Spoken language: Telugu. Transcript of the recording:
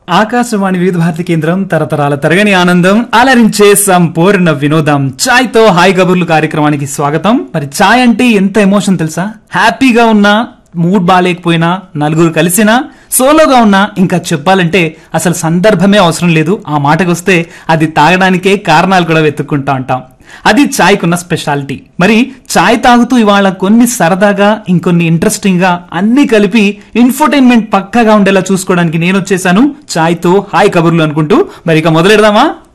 ఆకాశవాణి వివిధ భారతి కేంద్రం తరతరాల తరగని ఆనందం అలరించే సంపూర్ణ వినోదం చాయ్ తో హాయ్ కబుర్లు కార్యక్రమానికి స్వాగతం మరి చాయ్ అంటే ఎంత ఎమోషన్ తెలుసా హ్యాపీగా ఉన్నా మూడ్ బాగాలేకపోయినా నలుగురు కలిసినా సోలోగా ఉన్నా ఇంకా చెప్పాలంటే అసలు సందర్భమే అవసరం లేదు ఆ మాటకు వస్తే అది తాగడానికే కారణాలు కూడా వెతుక్కుంటా ఉంటాం అది చాయ్కున్న స్పెషాలిటీ మరి చాయ్ తాగుతూ ఇవాళ కొన్ని సరదాగా ఇంకొన్ని ఇంట్రెస్టింగ్ గా అన్ని కలిపి ఇన్ఫోటైన్మెంట్ పక్కాగా ఉండేలా చూసుకోవడానికి నేను వచ్చేసాను చాయ్ తో హాయ్ కబుర్లు అనుకుంటూ మరి ఇక మొదలెడదామా